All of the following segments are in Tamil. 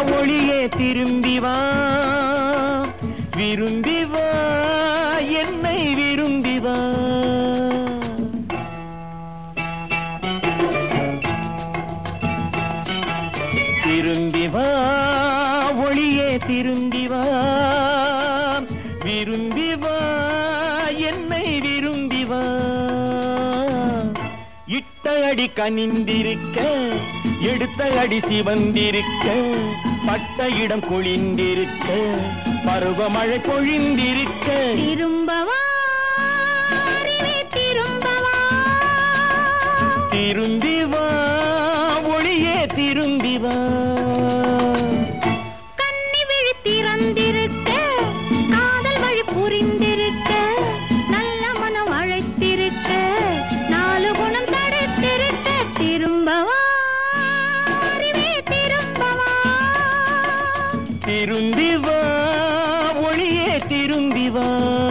ஒளியே திரும்பி வா விரும்பி வா என்னை விரும்பி வா திரும்பி வா ஒளியே திரும்பி வா விரும்பி வா என்னை விரும்பி வா இட்ட அடி கனிந்திருக்க எடுத்த அடி சிவந்திருக்க பட்ட இடம் குளிந்திருக்க பருவமழை பொழிந்திருக்க திரும்பவா அறிவே திரும்பவா திரும்பி வா ஒளியே திரும்பி வா கண்ணி விழி திறந்திருக்க காதல் வழி புரிந்திருக்க நல்ல மனம் அழைத்திருக்க நாலு குணம் தடுத்திருக்க திரும்பவா அறிவே திரும்பவா திரும்பி வா ஒளியே திரும்பி வா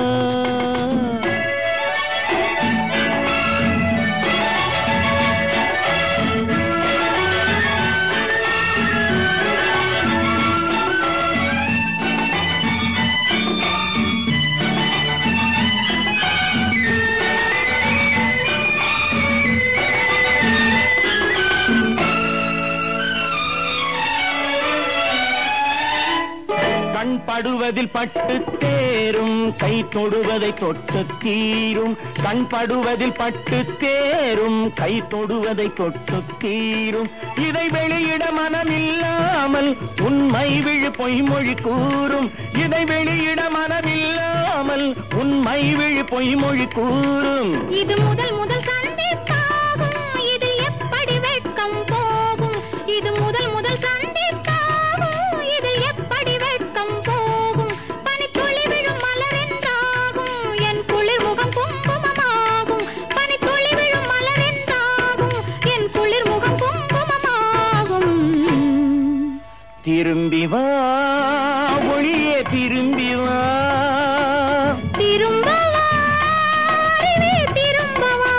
கண் படுவதில் பட்டு தேரும் கை தொடுவதை தொட்டு தீரும் கண் படுவதில் பட்டு தேரும் கை தொடுவதை தொட்டு தீரும் இதை வெளியிட மனமில்லாமல் உண்மை விழு பொய்மொழி கூறும் இதை வெளியிட மனமில்லாமல் உண்மை விழு பொய்மொழி கூறும் இது முதல் முதல் சந்திப்பாகும் இது எப்படி வெட்கம் போகும் இது முதல் முதல் சந்திப்பாகும் இது எப்படி வெட்கம் போகும் பனித்துளி விழும் மலரென்றாகும் என் குளிர் முகம் குங்குமமாகும் பனித்துளி விழும் மலரென்றாகும் என் குளிர் முகம் குங்குமமாகும் திரும்பி வா ஒளியே திரும்பி வா திரும்பவா அறிவே திரும்பவா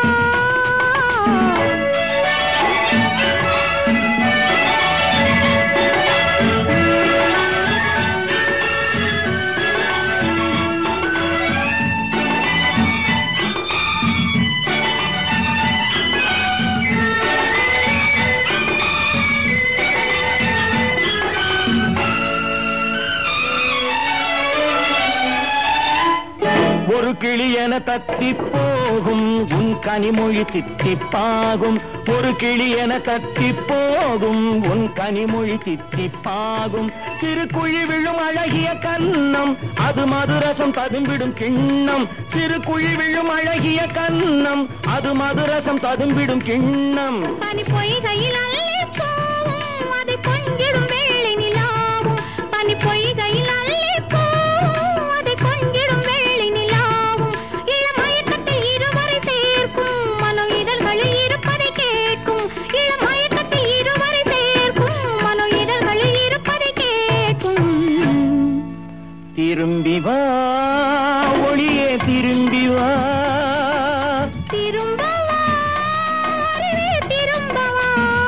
ஒரு கிளி என தத்தி போகும் உன் கனிமொழி தித்திப்பாகும் ஒரு கிளி என தத்தி போகும் உன் கனிமொழி தித்திப்பாகும் சிறு குழி விழும் அழகிய கன்னம் அது மதுரசம் ததும்பிடும் கிண்ணம் சிறு குழி விழும் அழகிய கன்னம் அது மதுரசம் ததும்பிடும் கிண்ணம் பனி பொய்கையில் அள்ளி போவும் அதை கொஞ்சிடும் வெள்ளி நிலாவும் பனி பொய்கையில் அள்ளி போவும் அதை கொஞ்சிடும் வெள்ளி நிலாவும் இளமயக்கத்தில் இருவரை சேர்க்கும் மனோ இதழ்களில் இருப்பதை கேட்கும் இளமயக்கத்தில் இருவரை சேர்க்கும் மனோ இதழ்களில் இருப்பதை கேட்கும் திரும்பி வா ஒளியே திரும்பி வா திரும்பவா அறிவே திரும்பவா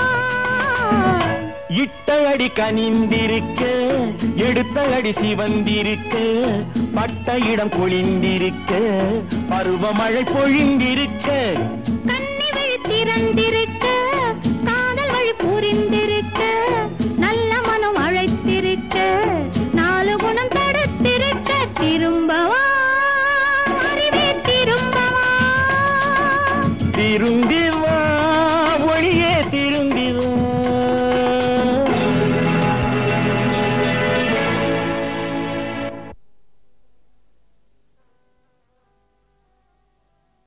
இட்ட அடி கனிந்திருக்க எடுத்த அடி சிவந்திருக்க பட்ட இடம் பொழிந்திருக்க பருவமழை பொழிந்திருக்க கண்ணி வழி திறந்திருக்க காதல் வழி புரிந்திருக்க நல்ல மனம் அழைத்திருக்க நாலு குணம் தடுத்திருக்க திரும்பவா அறிவே திரும்பவா திரும்பி வா